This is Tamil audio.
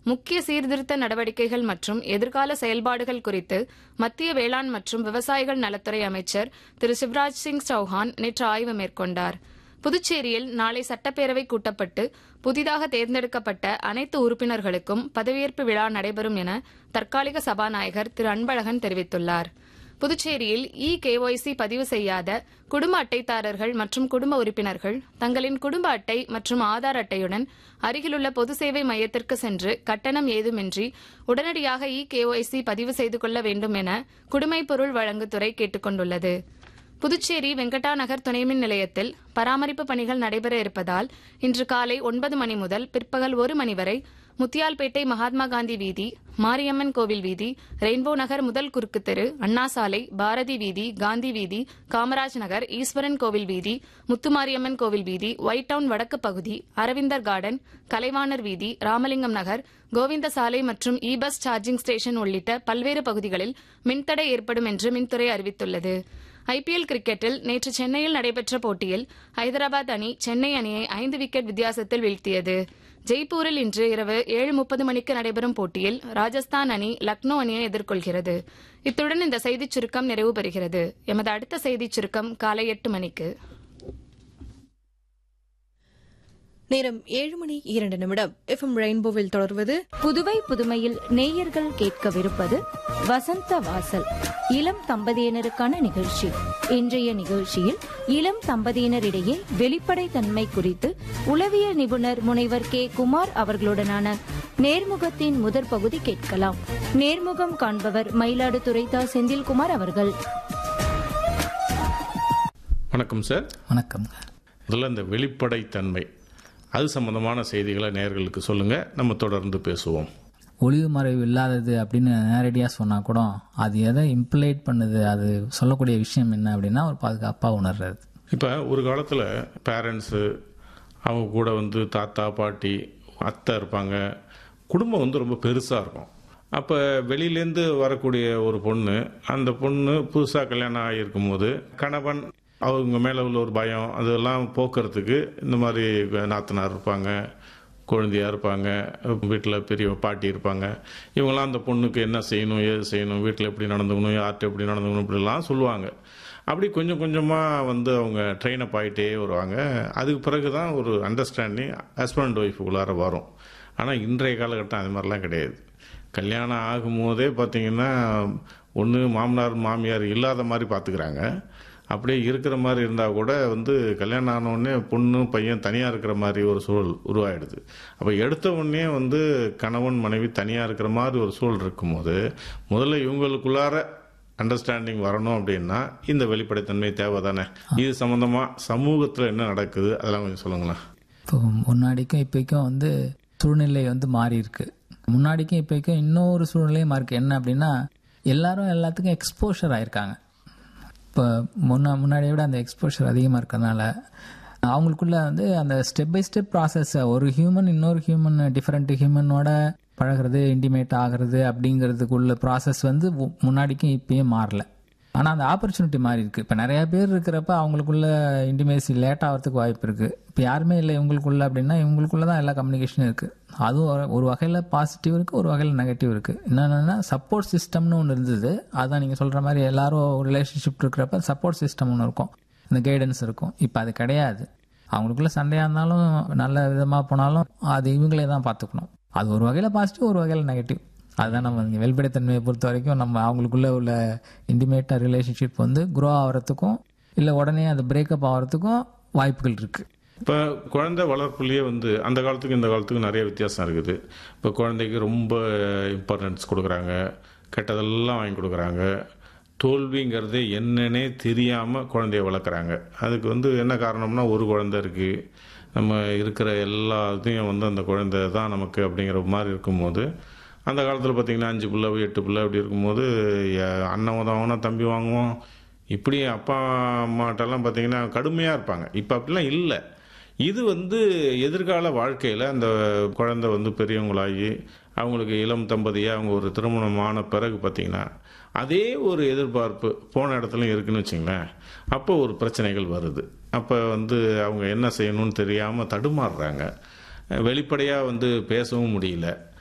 முக்கிய சீர்திருத்த நடவடிக்கைகள் மற்றும் எதிர்கால செயல்பாடுகள் குறித்து மத்திய வேளாண் மற்றும் விவசாயிகள் நலத்துறை அமைச்சர் திரு சிவராஜ் சிங் சௌஹான் நேற்று ஆய்வு மேற்கொண்டார் புதுச்சேரியில் நாளை சட்டப்பேரவை கூட்டப்பட்டு புதிதாக தேர்ந்தெடுக்கப்பட்ட அனைத்து உறுப்பினர்களுக்கும் பதவியேற்பு விழா நடைபெறும் என தற்காலிக சபாநாயகர் திரு அன்பழகன் தெரிவித்துள்ளார் புதுச்சேரியில் இ கேஒய்சி பதிவு செய்யாத குடும்ப அட்டைதாரர்கள் மற்றும் குடும்ப உறுப்பினர்கள் தங்களின் குடும்ப அட்டை மற்றும் ஆதார் அட்டையுடன் அருகிலுள்ள பொது சேவை மையத்திற்கு சென்று கட்டணம் ஏதுமின்றி உடனடியாக இ கேஒய்சி பதிவு செய்து கொள்ள வேண்டும் என குடிமைப் பொருள் வழங்குத்துறை கேட்டுக் கொண்டுள்ளது புதுச்சேரி வெங்கடா நகர் துணைமின் நிலையத்தில் பராமரிப்பு பணிகள் நடைபெற இருப்பதால் இன்று காலை ஒன்பது மணி முதல் பிற்பகல் ஒரு மணி வரை முத்தியால்பேட்டை மகாத்மா காந்தி வீதி மாரியம்மன் கோவில் வீதி ரெயின்போ நகர் முதல் குறுக்கு தெரு அண்ணா சாலை பாரதி வீதி காந்தி வீதி காமராஜ் நகர் ஈஸ்வரன் கோவில் வீதி முத்துமாரியம்மன் கோவில் வீதி ஒயிட் டவுன் வடக்கு பகுதி அரவிந்தர் கார்டன் கலைவாணர் வீதி ராமலிங்கம் நகர் கோவிந்த சாலை மற்றும் இ பஸ் சார்ஜிங் ஸ்டேஷன் உள்ளிட்ட பல்வேறு பகுதிகளில் மின்தடை ஏற்படும் என்று மின்துறை அறிவித்துள்ளது ஐபிஎல் கிரிக்கெட்டில் நேற்று சென்னையில் நடைபெற்ற போட்டியில் ஐதராபாத் அணி சென்னை அணியை ஐந்து விக்கெட் வித்தியாசத்தில் வீழ்த்தியது ஜெய்ப்பூரில் இன்று இரவு ஏழு முப்பது மணிக்கு நடைபெறும் போட்டியில் ராஜஸ்தான் அணி லக்னோ அணியை எதிர்கொள்கிறது இத்துடன் இந்த செய்திச் சுருக்கம் நிறைவு பெறுகிறது எமது அடுத்த செய்திச் சுருக்கம் காலை எட்டு மணிக்கு நேரம் ஏழு மணி இரண்டு நிமிடம் எஃப்எம் ரெயின்போவில் தொடர்வது புதுவை புதுமையில் நேயர்கள் கேட்கவிருப்பது வசந்த வாசல் இளம் தம்பதியினருக்கான நிகழ்ச்சி இன்றைய நிகழ்ச்சியில் இளம் தம்பதியினரிடையே வெளிப்படை தன்மை குறித்து உளவியல் நிபுணர் முனைவர் கே குமார் அவர்களுடனான நேர்முகத்தின் முதற் பகுதி கேட்கலாம் நேர்முகம் காண்பவர் மயிலாடுதுறை தா செந்தில்குமார் அவர்கள் வணக்கம் சார் வணக்கம்ங்க முதல்ல இந்த வெளிப்படைத்தன்மை அது சம்பந்தமான செய்திகளை நேர்களுக்கு சொல்லுங்க நம்ம தொடர்ந்து பேசுவோம் ஒளிவு மறைவு இல்லாதது அப்படின்னு நேரடியாக சொன்னால் கூட அது எதை இம்ப்ளைட் பண்ணுது அது சொல்லக்கூடிய விஷயம் என்ன அப்படின்னா ஒரு பாதுகாப்பாக உணர்றது இப்போ ஒரு காலத்தில் பேரண்ட்ஸு அவங்க கூட வந்து தாத்தா பாட்டி அத்தை இருப்பாங்க குடும்பம் வந்து ரொம்ப பெருசாக இருக்கும் அப்போ வெளியிலேருந்து வரக்கூடிய ஒரு பொண்ணு அந்த பொண்ணு புதுசாக கல்யாணம் ஆகியிருக்கும் போது கணவன் அவங்க மேலே உள்ள ஒரு பயம் அதெல்லாம் போக்குறதுக்கு இந்த மாதிரி நாத்தனார் இருப்பாங்க குழந்தையா இருப்பாங்க வீட்டில் பெரிய பாட்டி இருப்பாங்க இவங்கெல்லாம் அந்த பொண்ணுக்கு என்ன செய்யணும் ஏது செய்யணும் வீட்டில் எப்படி நடந்துக்கணும் யார்கிட்ட எப்படி நடந்துக்கணும் இப்படிலாம் சொல்லுவாங்க அப்படி கொஞ்சம் கொஞ்சமாக வந்து அவங்க ட்ரெயின் அப் ஆகிட்டே வருவாங்க அதுக்கு பிறகு தான் ஒரு அண்டர்ஸ்டாண்டிங் ஹஸ்பண்ட் ஒய்ஃபுக்குள்ளார வரும் ஆனால் இன்றைய காலகட்டம் அது மாதிரிலாம் கிடையாது கல்யாணம் ஆகும்போதே பார்த்தீங்கன்னா ஒன்று மாமனார் மாமியார் இல்லாத மாதிரி பார்த்துக்கிறாங்க அப்படியே இருக்கிற மாதிரி இருந்தால் கூட வந்து கல்யாணம் ஆனவுடனே பொண்ணு பையன் தனியாக இருக்கிற மாதிரி ஒரு சூழல் உருவாயிடுது அப்போ எடுத்த உடனே வந்து கணவன் மனைவி தனியாக இருக்கிற மாதிரி ஒரு சூழல் இருக்கும்போது முதல்ல இவங்களுக்குள்ளார அண்டர்ஸ்டாண்டிங் வரணும் அப்படின்னா இந்த வெளிப்படைத்தன்மை தேவை தானே இது சம்மந்தமாக சமூகத்தில் என்ன நடக்குது அதெல்லாம் கொஞ்சம் சொல்லுங்களேன் இப்போ முன்னாடிக்கும் இப்போக்கும் வந்து சூழ்நிலை வந்து மாறி இருக்கு முன்னாடிக்கும் இப்போக்கும் இன்னொரு சூழ்நிலையும் மாறி இருக்கு என்ன அப்படின்னா எல்லாரும் எல்லாத்துக்கும் எக்ஸ்போஷர் ஆயிருக்காங்க இப்போ முன்னா முன்னாடியை விட அந்த எக்ஸ்போஷர் அதிகமாக இருக்கிறதுனால அவங்களுக்குள்ள வந்து அந்த ஸ்டெப் பை ஸ்டெப் ப்ராசஸ் ஒரு ஹியூமன் இன்னொரு ஹியூமன் டிஃப்ரெண்ட் ஹியூமனோட பழகிறது இன்டிமேட் ஆகிறது அப்படிங்கிறதுக்குள்ள ப்ராசஸ் வந்து மு- முன்னாடிக்கும் இப்பயும் மாறல ஆனால் அந்த ஆப்பர்ச்சுனிட்டி மாறி இருக்கு இப்போ நிறைய பேர் இருக்கிறப்ப அவங்களுக்குள்ள இன்டிமேசி லேட் ஆகிறதுக்கு வாய்ப்பு இருக்கு இப்போ யாருமே இல்லை இவங்களுக்குள்ள அப்படின்னா இவங்களுக்குள்ள தான் எல்லா கம்யூனிகேஷனும் இருக்கு அதுவும் ஒரு- ஒரு வகையில் பாசிட்டிவ் இருக்கு ஒரு வகையில் நெகட்டிவ் இருக்கு என்னென்னா சப்போர்ட் சிஸ்டம்னு ஒன்று இருந்தது அதான் நீங்கள் சொல்ற மாதிரி எல்லாரும் ரிலேஷன்ஷிப் இருக்கிறப்ப சப்போர்ட் சிஸ்டம் ஒன்று இருக்கும் இந்த கைடன்ஸ் இருக்கும் இப்போ அது கிடையாது அவங்களுக்குள்ள சண்டையாக இருந்தாலும் நல்ல விதமாக போனாலும் அது இவங்களே தான் பார்த்துக்கணும் அது ஒரு வகையில் பாசிட்டிவ் ஒரு வகையில் நெகட்டிவ் அதுதான் நம்ம இங்கே வெளிப்படைத்தன்மையை பொறுத்த வரைக்கும் நம்ம அவங்களுக்குள்ள உள்ள இன்டிமேட்டாக ரிலேஷன்ஷிப் வந்து க்ரோ ஆகிறதுக்கும் இல்லை உடனே அது பிரேக்கப் ஆகிறதுக்கும் வாய்ப்புகள் இருக்குது இப்போ குழந்தை வளர்ப்புலேயே வந்து அந்த காலத்துக்கு இந்த காலத்துக்கு நிறைய வித்தியாசம் இருக்குது இப்போ குழந்தைக்கு ரொம்ப இம்பார்ட்டன்ஸ் கொடுக்குறாங்க கெட்டதெல்லாம் வாங்கி கொடுக்குறாங்க தோல்விங்கிறதே என்னன்னே தெரியாமல் குழந்தைய வளர்க்குறாங்க அதுக்கு வந்து என்ன காரணம்னா ஒரு குழந்தை இருக்குது நம்ம இருக்கிற எல்லாத்தையும் வந்து அந்த குழந்தை தான் நமக்கு அப்படிங்கிற மாதிரி இருக்கும்போது அந்த காலத்தில் பார்த்தீங்கன்னா அஞ்சு பிள்ளை எட்டு பிள்ளை அப்படி இருக்கும்போது எ- அண்ணன் உதவனா தம்பி வாங்குவோம் இப்படி அப்பா அம்மாட்டெல்லாம் பார்த்தீங்கன்னா கடுமையாக இருப்பாங்க இப்போ அப்படிலாம் இல்லை இது வந்து எதிர்கால வாழ்க்கையில் அந்த குழந்தை வந்து பெரியவங்களாகி அவங்களுக்கு இளம் தம்பதியாக அவங்க ஒரு திருமணமான பிறகு பார்த்தீங்கன்னா அதே ஒரு எதிர்பார்ப்பு போன இடத்துலையும் இருக்குன்னு வச்சுங்களேன் அப்போ ஒரு பிரச்சனைகள் வருது அப்போ வந்து அவங்க என்ன செய்யணும்னு தெரியாமல் தடுமாறுறாங்க வெளிப்படையாக வந்து பேசவும் முடியல